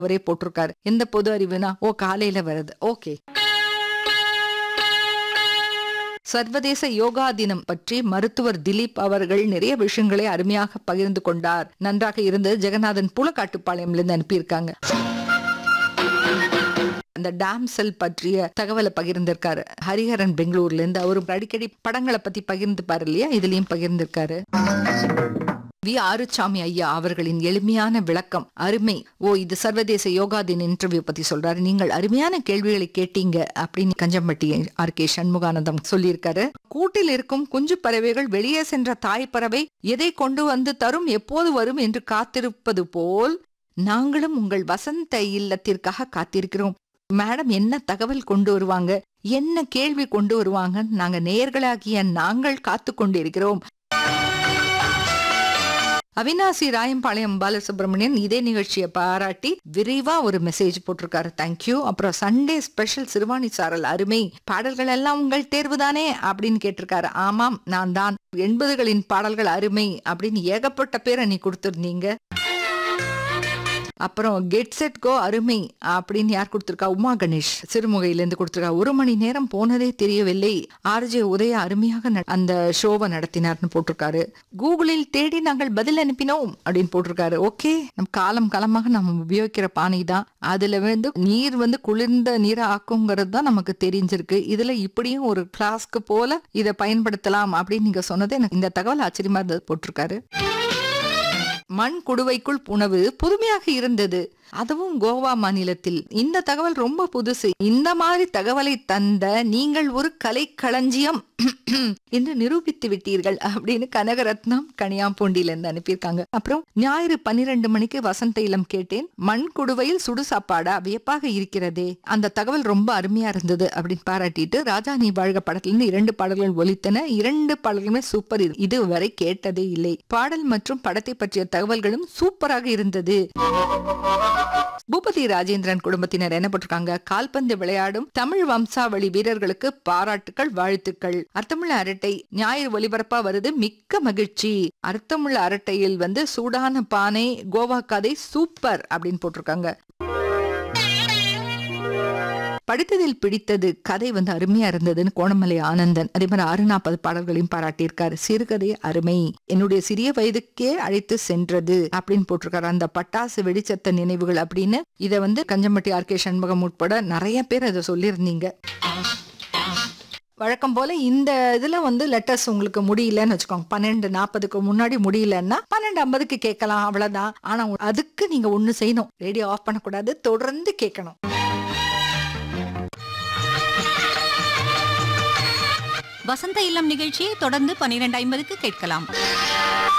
அவரே போட்டிருக்காரு எந்த பொது அறிவுனா ஓ காலையில வருது ஓகே சர்வதேச யோகா தினம் பற்றி மருத்துவர் திலீப் அவர்கள் நிறைய விஷயங்களை அருமையாக பகிர்ந்து கொண்டார் நன்றாக இருந்து ஜெகநாதன் புலக்காட்டுப்பாளையம்ல இருந்து அனுப்பியிருக்காங்க அந்த டேம் செல் பற்றிய தகவலை பகிர்ந்திருக்காரு ஹரிஹரன் பெங்களூர்ல இருந்து அவரு அடிக்கடி படங்களை பத்தி பகிர்ந்துப்பாரு இல்லையா இதுலயும் பகிர்ந்திருக்காரு வி ஆறுசாமி ஐயா அவர்களின் எளிமையான விளக்கம் அருமை ஓ இது சர்வதேச யோகா தின இன்டர்வியூ பத்தி சொல்றாரு நீங்கள் அருமையான கேள்விகளை கேட்டீங்க அப்படின்னு கஞ்சம்பட்டி ஆர் கே சண்முகானந்தம் சொல்லியிருக்காரு கூட்டில் இருக்கும் குஞ்சு பறவைகள் வெளியே சென்ற தாய் பறவை எதை கொண்டு வந்து தரும் எப்போது வரும் என்று காத்திருப்பது போல் நாங்களும் உங்கள் வசந்த இல்லத்திற்காக காத்திருக்கிறோம் மேடம் என்ன தகவல் கொண்டு வருவாங்க என்ன கேள்வி கொண்டு வருவாங்க நாங்க நேர்களாகிய நாங்கள் காத்து கொண்டிருக்கிறோம் அவினாசி ராயம்பாளையம் பாலசுப்ரமணியன் இதே நிகழ்ச்சியை பாராட்டி விரிவா ஒரு மெசேஜ் போட்டிருக்காரு தேங்க்யூ அப்புறம் சண்டே ஸ்பெஷல் சிறுவாணி சாரல் அருமை பாடல்கள் எல்லாம் உங்கள் தேர்வுதானே அப்படின்னு கேட்டிருக்காரு ஆமாம் நான் தான் எண்பதுகளின் பாடல்கள் அருமை அப்படின்னு ஏகப்பட்ட பேரை நீ கொடுத்திருந்தீங்க அப்புறம் கெட் செட் கோ அருமை அப்படின்னு யார் கொடுத்திருக்கா உமா கணேஷ் சிறுமுகையிலேருந்து கொடுத்திருக்கா ஒரு மணி நேரம் போனதே தெரியவில்லை ஆர்ஜே உதய அருமையாக ந- அந்த ஷோவை நடத்தினார்னு போட்டிருக்காரு கூகுளில் தேடி நாங்கள் பதில் அனுப்பினோம் அப்படின்னு போட்டிருக்காரு ஓகே நம் காலம் காலமாக நம்ம உபயோகிக்கிற பானை தான் அதுல வந்து நீர் வந்து குளிர்ந்த நீரை ஆக்குங்கிறது தான் நமக்கு தெரிஞ்சிருக்கு இதுல இப்படியும் ஒரு பிளாஸ்க்கு போல இதை பயன்படுத்தலாம் அப்படின்னு நீங்க சொன்னது எனக்கு இந்த தகவல் ஆச்சரியமா இருந்தது போட்டிருக்காரு மண் குடுவைக்குள் உணவு புதுமையாக இருந்தது அதுவும் கோவா மாநிலத்தில் இந்த தகவல் ரொம்ப புதுசு இந்த மாதிரி தகவலை தந்த நீங்கள் ஒரு கலைக்களஞ்சியம் என்று நிரூபித்து விட்டீர்கள் அப்படின்னு கனகரத்னம் கனியாம்பூண்டியில இருந்து அனுப்பியிருக்காங்க அப்புறம் ஞாயிறு பன்னிரண்டு மணிக்கு வசந்த இளம் கேட்டேன் மண் குடுவையில் சுடு சாப்பாடா வியப்பாக இருக்கிறதே அந்த தகவல் ரொம்ப அருமையா இருந்தது அப்படின்னு பாராட்டிட்டு ராஜா நீ வாழ்க படத்திலிருந்து இரண்டு பாடல்கள் ஒலித்தன இரண்டு பாடல்களுமே சூப்பர் இது இதுவரை கேட்டதே இல்லை பாடல் மற்றும் படத்தை பற்றிய தகவல்களும் சூப்பராக இருந்தது பூபதி ராஜேந்திரன் குடும்பத்தினர் என்ன போட்டிருக்காங்க கால்பந்து விளையாடும் தமிழ் வம்சாவளி வீரர்களுக்கு பாராட்டுக்கள் வாழ்த்துக்கள் அர்த்தமுள்ள அரட்டை ஞாயிறு ஒலிபரப்பா வருது மிக்க மகிழ்ச்சி அர்த்தமுள்ள அரட்டையில் வந்து சூடான பானை கோவா கதை சூப்பர் அப்படின்னு போட்டிருக்காங்க படித்ததில் பிடித்தது கதை வந்து அருமையா இருந்ததுன்னு கோணமலை ஆனந்தன் அதே மாதிரி ஆறு நாற்பது பாடல்களையும் பாராட்டியிருக்காரு சிறுகதை அருமை என்னுடைய சிறிய வயதுக்கே அழைத்து சென்றது அப்படின்னு போட்டிருக்காரு அந்த பட்டாசு வெடிச்சத்த நினைவுகள் அப்படின்னு இதை வந்து கஞ்சம்பட்டி ஆர் கே சண்முகம் உட்பட நிறைய பேர் அதை சொல்லியிருந்தீங்க வழக்கம் போல இந்த இதுல வந்து லெட்டர்ஸ் உங்களுக்கு முடியலன்னு வச்சுக்கோங்க பன்னெண்டு நாற்பதுக்கு முன்னாடி முடியலன்னா பன்னெண்டு ஐம்பதுக்கு கேட்கலாம் அவ்வளவுதான் ஆனா அதுக்கு நீங்க ஒண்ணு செய்யணும் ரேடியோ ஆஃப் பண்ணக்கூடாது தொடர்ந்து கேட்கணும் வசந்த இல்லம் நிகழ்ச்சியை தொடர்ந்து பன்னிரண்டு ஐம்பதுக்கு கேட்கலாம்